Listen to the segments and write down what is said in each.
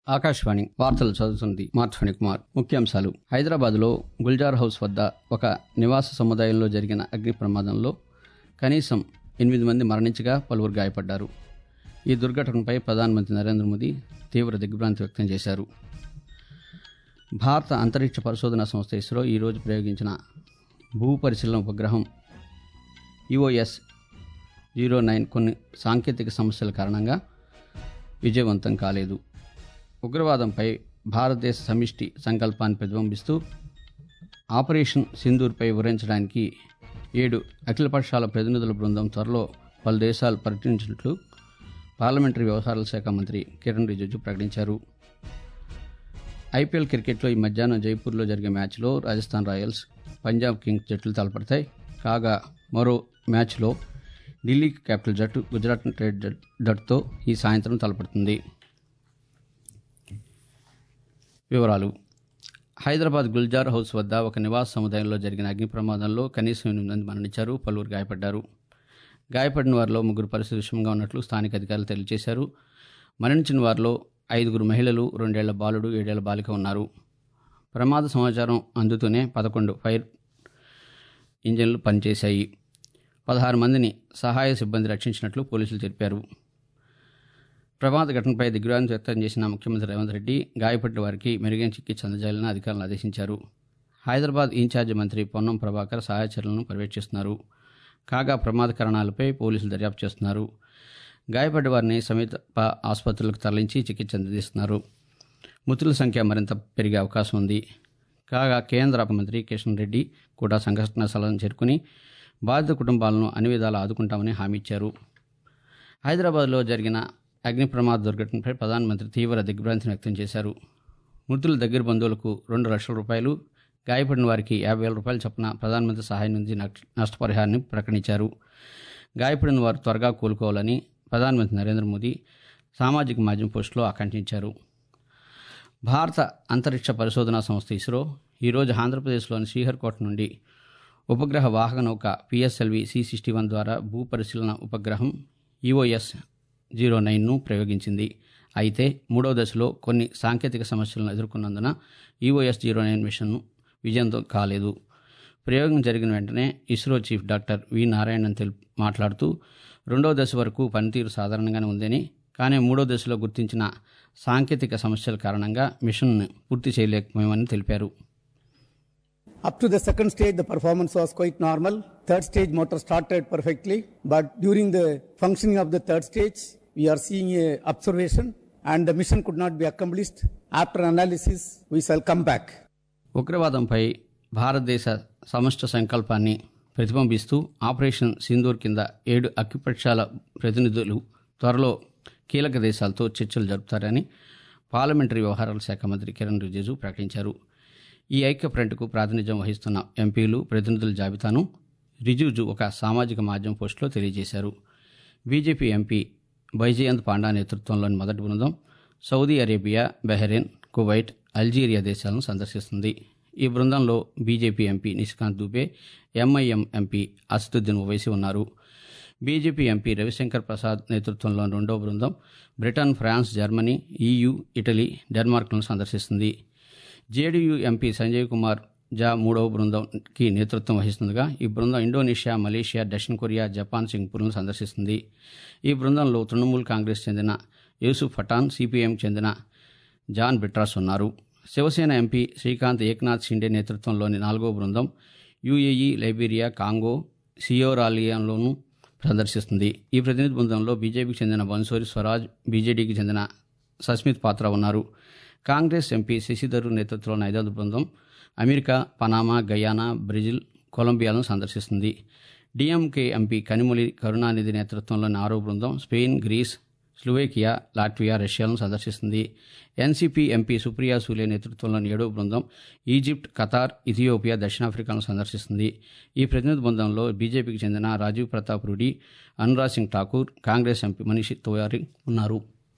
ఆకాశవాణి వార్తలు చదువుతుంది మార్చఫణి కుమార్ ముఖ్యాంశాలు హైదరాబాద్లో గుల్జార్ హౌస్ వద్ద ఒక నివాస సముదాయంలో జరిగిన అగ్ని ప్రమాదంలో కనీసం ఎనిమిది మంది మరణించగా పలువురు గాయపడ్డారు ఈ దుర్ఘటనపై ప్రధానమంత్రి నరేంద్ర మోదీ తీవ్ర దిగ్భ్రాంతి వ్యక్తం చేశారు భారత అంతరిక్ష పరిశోధన సంస్థ ఇస్రో ఈరోజు ప్రయోగించిన భూ పరిశీలన ఉపగ్రహం ఈఓఎస్ జీరో నైన్ కొన్ని సాంకేతిక సమస్యల కారణంగా విజయవంతం కాలేదు ఉగ్రవాదంపై భారతదేశ సమిష్టి సంకల్పాన్ని ప్రతిబింబిస్తూ ఆపరేషన్ సింధూర్పై వివరించడానికి ఏడు అఖిలపక్షాల ప్రతినిధుల బృందం త్వరలో పలు దేశాలు పర్యటించినట్లు పార్లమెంటరీ వ్యవహారాల శాఖ మంత్రి కిరణ్ రిజిజు ప్రకటించారు ఐపీఎల్ క్రికెట్లో ఈ మధ్యాహ్నం జైపూర్లో జరిగే మ్యాచ్లో రాజస్థాన్ రాయల్స్ పంజాబ్ కింగ్స్ జట్లు తలపడతాయి కాగా మరో మ్యాచ్లో ఢిల్లీ క్యాపిటల్ జట్టు గుజరాత్ ట్రేడ్ జట్- జట్టుతో ఈ సాయంత్రం తలపడుతుంది వివరాలు హైదరాబాద్ గుల్జార్ హౌస్ వద్ద ఒక నివాస సముదాయంలో జరిగిన అగ్ని ప్రమాదంలో కనీసం ఎనిమిది మంది మరణించారు పలువురు గాయపడ్డారు గాయపడిన వారిలో ముగ్గురు పరిస్థితి విషమంగా ఉన్నట్లు స్థానిక అధికారులు తెలియజేశారు మరణించిన వారిలో ఐదుగురు మహిళలు రెండేళ్ల బాలుడు ఏడేళ్ల బాలిక ఉన్నారు ప్రమాద సమాచారం అందుతూనే పదకొండు ఫైర్ ఇంజన్లు పనిచేశాయి పదహారు మందిని సహాయ సిబ్బంది రక్షించినట్లు పోలీసులు తెలిపారు ప్రమాద ఘటనపై దిగ్భ్రాంతి వ్యక్తం చేసిన ముఖ్యమంత్రి రేవంత్ రెడ్డి గాయపడ్డ వారికి మెరుగైన చికిత్స అందజేయాలని అధికారులను ఆదేశించారు హైదరాబాద్ ఇన్ఛార్జి మంత్రి పొన్నం ప్రభాకర్ సహాయ చర్యలను పర్యవేక్షిస్తున్నారు కాగా ప్రమాద కారణాలపై పోలీసులు దర్యాప్తు చేస్తున్నారు గాయపడ్డ వారిని సమీప ఆసుపత్రులకు తరలించి చికిత్స అందిస్తున్నారు మృతుల సంఖ్య మరింత పెరిగే అవకాశం ఉంది కాగా కేంద్ర మంత్రి కిషన్ రెడ్డి కూడా సంఘటనా స్థలం చేరుకుని బాధిత కుటుంబాలను అన్ని విధాలా ఆదుకుంటామని హామీ ఇచ్చారు హైదరాబాద్లో జరిగిన అగ్ని ప్రమాద దుర్ఘటనపై ప్రధానమంత్రి తీవ్ర దిగ్భ్రాంతిని వ్యక్తం చేశారు మృతుల దగ్గర బంధువులకు రెండు లక్షల రూపాయలు గాయపడిన వారికి యాభై వేల రూపాయలు చొప్పున ప్రధానమంత్రి సహాయం నుంచి నష్ట- నష్టపరిహారాన్ని ప్రకటించారు గాయపడిన వారు త్వరగా కోలుకోవాలని ప్రధానమంత్రి నరేంద్ర మోదీ సామాజిక మాధ్యమం పోస్టులో ఆకాంక్షించారు భారత అంతరిక్ష పరిశోధనా సంస్థ ఇస్రో ఈరోజు ఆంధ్రప్రదేశ్లోని శ్రీహరికోట నుండి ఉపగ్రహ వాహక నౌక పిఎస్ఎల్వి సి సిక్స్టీ వన్ ద్వారా భూ పరిశీలన ఉపగ్రహం ఈఓఎస్ జీరో నైన్ను ప్రయోగించింది అయితే మూడో దశలో కొన్ని సాంకేతిక సమస్యలను ఎదుర్కొన్నందున ఈఓఎస్ జీరో నైన్ మిషన్ విజయంతో కాలేదు ప్రయోగం జరిగిన వెంటనే ISRO chief doctor V Narayanan తెలు మాట్లాడుతూ రెండో దశ వరకు పనితీరు సాధారణంగానే ఉందని కానీ మూడో దశలో గుర్తించిన సాంకేతిక సమస్యల కారణంగా మిషన్ను పూర్తి చేయలేకపోయామని తెలిపారు Up to the second stage, the performance was quite normal. Third stage motor started perfectly, but during the functioning of the third stage, we are seeing a observation and the mission could not be accomplished. After analysis, we shall come back. ఉగ్రవాదంపై భారతదేశ సమష్ట సంకల్పాన్ని ప్రతిబింబిస్తూ operation Sindoor కింద ఏడు అఖిపక్షాల ప్రతినిధులు త్వరలో కీలక దేశాలతో చర్చలు జరుపుతారని పార్లమెంటరీ వ్యవహారాల శాఖ మంత్రి కిరణ్ రిజిజు ప్రకటించారు ఈ ఐక్య ఫ్రంట్కు ప్రాతినిధ్యం వహిస్తున్న ఎంపీలు ప్రతినిధుల జాబితాను రిజిజు ఒక సామాజిక మాధ్యమం పోస్టులో తెలియజేశారు బీజేపీ ఎంపీ బైజయంత్ పాండా నేతృత్వంలోని మొదటి బృందం Saudi Arabia Bahrain Kuwait Algeria దేశాలను సందర్శిస్తుంది ఈ బృందంలో BJP MP Nishkant Dubey MIM MP Asaduddin Owaisi ఉన్నారు బీజేపీ ఎంపీ రవిశంకర్ ప్రసాద్ నేతృత్వంలోని రెండో బృందం Britain France Germany EU Italy డెన్మార్క్లను సందర్శిస్తుంది JDU MP Sanjay Kumar జా మూడవ బృందంకి నేతృత్వం వహిస్తుండగా ఈ బృందం ఇండోనేషియా మలేషియా దక్షిణ కొరియా జపాన్ సింగపూర్ను సందర్శిస్తుంది ఈ బృందంలో తృణమూల్ కాంగ్రెస్ చెందిన యూసుఫ్ పఠాన్ సిపిఎం చెందిన జాన్ బిట్రాస్ ఉన్నారు శివసేన ఎంపీ శ్రీకాంత్ ఏక్నాథ్ షిండే నేతృత్వంలోని నాలుగో బృందం యుఏఈ లైబీరియా కాంగో సియోరాలియాలోనూ ప్రదర్శిస్తుంది ఈ ప్రతినిధి బృందంలో బీజేపీకి చెందిన బన్సోరి స్వరాజ్ బీజేడీకి చెందిన సస్మిత్ పాత్ర ఉన్నారు కాంగ్రెస్ ఎంపీ శశిధరూర్ నేతృత్వంలోని ఐదవ బృందం America Panama Guyana Brazil కొలంబియాలను సందర్శిస్తుంది DMK MP కనిమొలి Karunanidhi నేతృత్వంలోని ఆరో బృందం Spain grace Slovakia Latvia రష్యాలను సందర్శిస్తుంది NCP MP Supriya Sule నేతృత్వంలోని ఏడో బృందం ఈజిప్ట్ ఖతార్ ఇథియోపియా దక్షిణాఫ్రికాను సందర్శిస్తుంది ఈ ప్రతినిధి బృందంలో బీజేపీకి చెందిన రాజీవ్ ప్రతాప్ రెడ్డి అనురాగ్ సింగ్ ఠాకూర్ కాంగ్రెస్ ఎంపీ మనీష్ తోయారి ఉన్నారు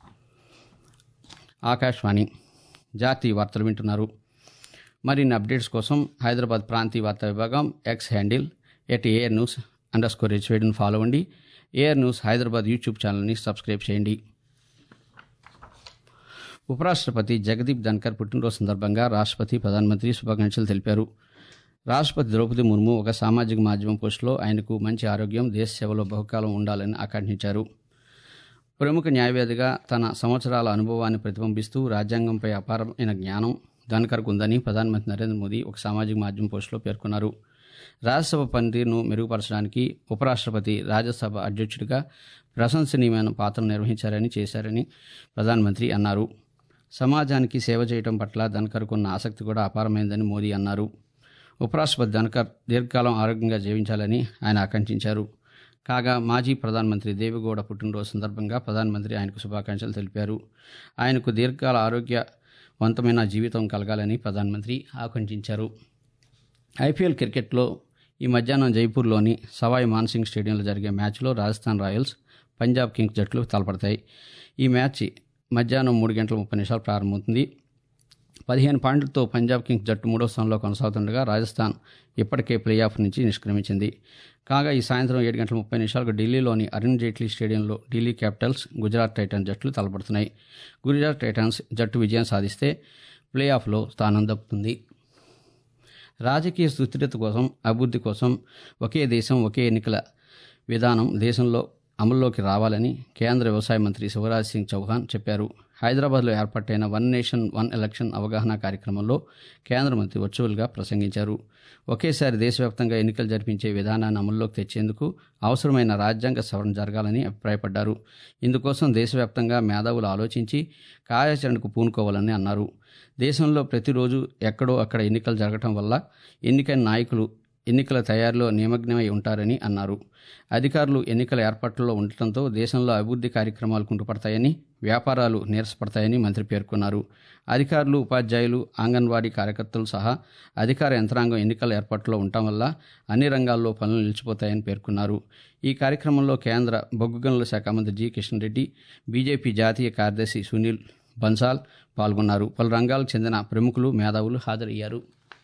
ఆకాశవాణి జాతీయ వార్తలు వింటున్నారు మరిన్ని అప్డేట్స్ కోసం హైదరాబాద్ ప్రాంతీయ వార్తా విభాగం X handle at AIR news underscore స్కోర్ హెచ్వేడిని ఫాలో అవ్వండి ఏఆర్ న్యూస్ హైదరాబాద్ యూట్యూబ్ ఛానల్ని సబ్స్క్రైబ్ చేయండి ఉపరాష్ట్రపతి జగదీప్ ధన్కర్ పుట్టినరోజు సందర్భంగా రాష్ట్రపతి ప్రధానమంత్రి శుభాకాంక్షలు తెలిపారు రాష్ట్రపతి ద్రౌపది ముర్ము ఒక సామాజిక మాధ్యమం పోస్టులో ఆయనకు మంచి ఆరోగ్యం దేశ సేవలో బహుకాలం ఉండాలని ఆకాంక్షించారు ప్రముఖ న్యాయవేదిగా తన సంవత్సరాల అనుభవాన్ని ప్రతిబింబిస్తూ రాజ్యాంగంపై అపారమైన జ్ఞానం ధన్కర్కు ఉందని ప్రధానమంత్రి నరేంద్ర మోదీ ఒక సామాజిక మాధ్యమం పోస్టులో పేర్కొన్నారు రాజ్యసభ పనితీరును మెరుగుపరచడానికి ఉపరాష్ట్రపతి రాజ్యసభ అధ్యక్షుడిగా ప్రశంసనీయమైన పాత్ర నిర్వహించారని చేశారని ప్రధానమంత్రి అన్నారు సమాజానికి సేవ చేయడం పట్ల ధన్కర్కున్న ఆసక్తి కూడా అపారమైందని మోదీ అన్నారు ఉపరాష్ట్రపతి ధన్కర్ దీర్ఘకాలం ఆరోగ్యంగా జీవించాలని ఆయన ఆకాంక్షించారు కాగా మాజీ ప్రధానమంత్రి దేవిగౌడ పుట్టినరోజు సందర్భంగా ప్రధానమంత్రి ఆయనకు శుభాకాంక్షలు తెలిపారు ఆయనకు దీర్ఘకాల ఆరోగ్యవంతమైన జీవితం కలగాలని ప్రధానమంత్రి ఆకాంక్షించారు ఐపీఎల్ క్రికెట్లో ఈ మధ్యాహ్నం జైపూర్లోని సవాయ్ మాన్సింగ్ స్టేడియంలో జరిగే మ్యాచ్లో రాజస్థాన్ రాయల్స్ పంజాబ్ కింగ్స్ జట్లు తలపడతాయి ఈ మ్యాచ్ మధ్యాహ్నం మూడు గంటల ముప్పై నిమిషాలు ప్రారంభమవుతుంది పదిహేను పాయింట్లతో పంజాబ్ కింగ్స్ జట్టు మూడో స్థానంలో కొనసాగుతుండగా రాజస్థాన్ ఇప్పటికే ప్లే ఆఫ్ నుంచి నిష్క్రమించింది కాగా ఈ సాయంత్రం ఏడు గంటల ముప్పై నిమిషాలకు ఢిల్లీలోని అరుణ్ జైట్లీ స్టేడియంలో ఢిల్లీ క్యాపిటల్స్ గుజరాత్ టైటన్స్ జట్లు తలపడుతున్నాయి గుజరాత్ టైటన్స్ జట్టు విజయం సాధిస్తే ప్లే ఆఫ్లో స్థానం దక్కుతుంది రాజకీయ సుస్థిరత కోసం అభివృద్ధి కోసం ఒకే దేశం ఒకే ఎన్నికల విధానం దేశంలో అమల్లోకి రావాలని కేంద్ర వ్యవసాయ మంత్రి శివరాజ్ సింగ్ చౌహాన్ చెప్పారు హైదరాబాద్లో ఏర్పాటైన వన్ నేషన్ వన్ ఎలక్షన్ అవగాహన కార్యక్రమంలో కేంద్ర మంత్రి వర్చువల్గా ప్రసంగించారు ఒకేసారి దేశవ్యాప్తంగా ఎన్నికలు జరిపించే విధానాన్ని అమల్లోకి తెచ్చేందుకు అవసరమైన రాజ్యాంగ సవరణ జరగాలని అభిప్రాయపడ్డారు ఇందుకోసం దేశవ్యాప్తంగా మేధావులు ఆలోచించి కార్యాచరణకు పూనుకోవాలని అన్నారు దేశంలో ప్రతిరోజు ఎక్కడో అక్కడ ఎన్నికలు జరగటం వల్ల ఎన్నికైన నాయకులు ఎన్నికల తయారీలో నిమగ్నమై ఉంటారని అన్నారు అధికారులు ఎన్నికల ఏర్పాట్లలో ఉండటంతో దేశంలో అభివృద్ధి కార్యక్రమాలు కుంటుపడతాయని వ్యాపారాలు నీరసపడతాయని మంత్రి పేర్కొన్నారు అధికారులు ఉపాధ్యాయులు అంగన్వాడీ కార్యకర్తలు సహా అధికార యంత్రాంగం ఎన్నికల ఏర్పాట్లో ఉండటం వల్ల అన్ని రంగాల్లో పనులు నిలిచిపోతాయని పేర్కొన్నారు ఈ కార్యక్రమంలో కేంద్ర బొగ్గు గనుల శాఖ మంత్రి జి కిషన్ రెడ్డి బీజేపీ జాతీయ కార్యదర్శి సునీల్ బన్సాల్ పాల్గొన్నారు పలు రంగాలకు చెందిన ప్రముఖులు మేధావులు హాజరయ్యారు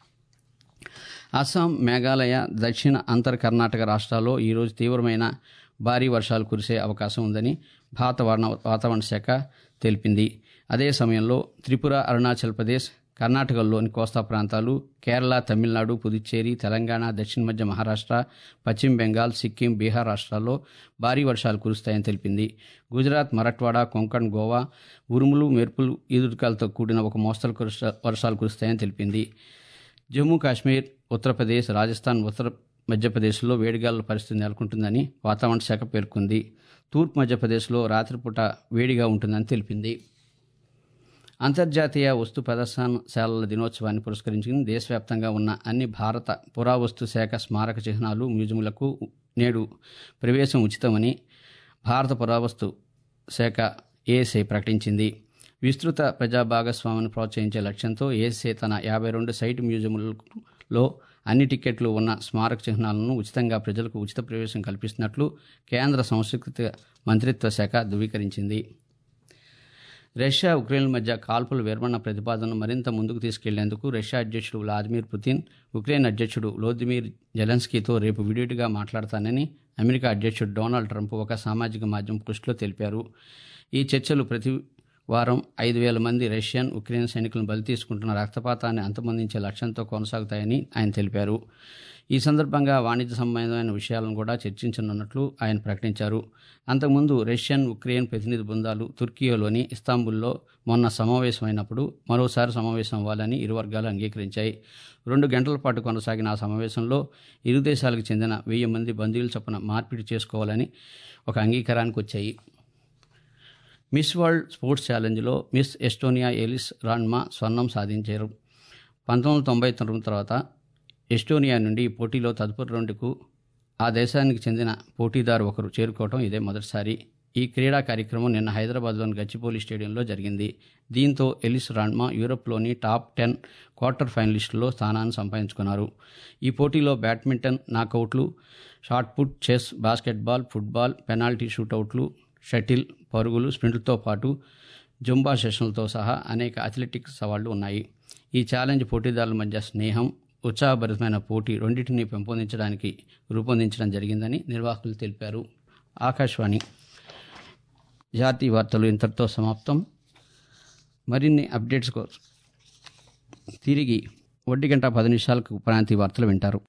అస్సాం మేఘాలయ దక్షిణ అంతర్ కర్ణాటక రాష్ట్రాల్లో ఈరోజు తీవ్రమైన భారీ వర్షాలు కురిసే అవకాశం ఉందని వాతావరణ వాతావరణ శాఖ తెలిపింది అదే సమయంలో త్రిపుర అరుణాచల్ ప్రదేశ్ కర్ణాటకలోని కోస్తా ప్రాంతాలు కేరళ తమిళనాడు పుదుచ్చేరి తెలంగాణ దక్షిణ మధ్య మహారాష్ట్ర పశ్చిమ బెంగాల్ సిక్కిం బీహార్ రాష్ట్రాల్లో భారీ వర్షాలు కురుస్తాయని తెలిపింది గుజరాత్ మరట్వాడ కొంకణ్ గోవా ఉరుములు మెరుపులు ఈదురుకాలతో కూడిన ఒక మోస్తరు కురుస్త- వర్షాలు కురుస్తాయని తెలిపింది జమ్మూ కాశ్మీర్ ఉత్తరప్రదేశ్ రాజస్థాన్ ఉత్తర మధ్యప్రదేశ్లో వేడిగాలుల పరిస్థితి నెలకొంటుందని వాతావరణ శాఖ పేర్కొంది తూర్పు మధ్యప్రదేశ్లో రాత్రిపూట వేడిగా ఉంటుందని తెలిపింది అంతర్జాతీయ వస్తు ప్రదర్శనశాలల దినోత్సవాన్ని పురస్కరించుకుని దేశవ్యాప్తంగా ఉన్న అన్ని భారత పురావస్తు శాఖ స్మారక చిహ్నాలు మ్యూజియంలకు నేడు ప్రవేశం ఉచితమని భారత పురావస్తు శాఖ ఏఎస్ఐ ప్రకటించింది విస్తృత ప్రజా భాగస్వామిని ప్రోత్సహించే లక్ష్యంతో ఏఎస్ఐ తన యాభై రెండు సైట్ మ్యూజియంలలో అన్ని టికెట్లు ఉన్న స్మారక చిహ్నాలను ఉచితంగా ప్రజలకు ఉచిత ప్రవేశం కల్పిస్తున్నట్లు కేంద్ర సంస్కృతి మంత్రిత్వ శాఖ ధృవీకరించింది రష్యా ఉక్రెయిన్ మధ్య కాల్పుల విరమణ ప్రతిపాదనను మరింత ముందుకు తీసుకెళ్లేందుకు రష్యా అధ్యక్షుడు వ్లాదిమిర్ పుతిన్ ఉక్రెయిన్ అధ్యక్షుడు వ్లోదిమిర్ జెలెన్స్కీతో రేపు విడివిడిగా మాట్లాడతానని అమెరికా అధ్యక్షుడు డొనాల్డ్ ట్రంప్ ఒక సామాజిక మాధ్యమం పోస్టులో తెలిపారు ఈ చర్చలు ప్రతి వారం ఐదు వేల మంది రష్యన్ ఉక్రెయిన్ సైనికులను బలి తీసుకుంటున్న రక్తపాతాన్ని అంతమొందించే లక్ష్యంతో కొనసాగుతాయని ఆయన తెలిపారు ఈ సందర్భంగా వాణిజ్య సంబంధమైన విషయాలను కూడా చర్చించనున్నట్లు ఆయన ప్రకటించారు అంతకుముందు రష్యన్ ఉక్రెయిన్ ప్రతినిధి బృందాలు తుర్కియోలోని ఇస్తాంబుల్లో మొన్న సమావేశమైనప్పుడు మరోసారి సమావేశం అవ్వాలని ఇరు వర్గాలు అంగీకరించాయి రెండు గంటల పాటు కొనసాగిన ఆ సమావేశంలో ఇరు దేశాలకు చెందిన వెయ్యి మంది బందీలు చొప్పున మార్పిడి చేసుకోవాలని ఒక అంగీకారానికి వచ్చాయి మిస్ వరల్డ్ స్పోర్ట్స్ ఛాలెంజ్లో మిస్ ఎస్టోనియా ఎలిస్ రాన్మా స్వర్ణం సాధించారు పంతొమ్మిది వందల తొంభై తొమ్మిది తర్వాత ఎస్టోనియా నుండి ఈ పోటీలో తదుపరి రౌండ్కు ఆ దేశానికి చెందిన పోటీదారు ఒకరు చేరుకోవడం ఇదే మొదటిసారి ఈ క్రీడా కార్యక్రమం నిన్న హైదరాబాద్లోని గచ్చిపోలి స్టేడియంలో జరిగింది దీంతో ఎలిస్ రాన్మా యూరోప్లోని టాప్ టెన్ క్వార్టర్ ఫైనలిస్టుల్లో స్థానాన్ని సంపాదించుకున్నారు ఈ పోటీలో బ్యాడ్మింటన్ నాకౌట్లు shot put chess basketball football penalty షూటౌట్లు షటిల్ పరుగులు స్ప్రింట్లతో పాటు జుంబా సెషన్లతో సహా అనేక అథ్లెటిక్స్ సవాళ్లు ఉన్నాయి ఈ ఛాలెంజ్ పోటీదారుల మధ్య స్నేహం ఉత్సాహభరితమైన పోటీ రెండింటినీ పెంపొందించడానికి రూపొందించడం జరిగిందని నిర్వాహకులు తెలిపారు ఆకాశవాణి జాతీయ వార్తలు ఇంతటితో సమాప్తం మరిన్ని అప్డేట్స్ కోసం తిరిగి ఒంటి గంట పది నిమిషాలకు ప్రాంతీయ వార్తలు వింటారు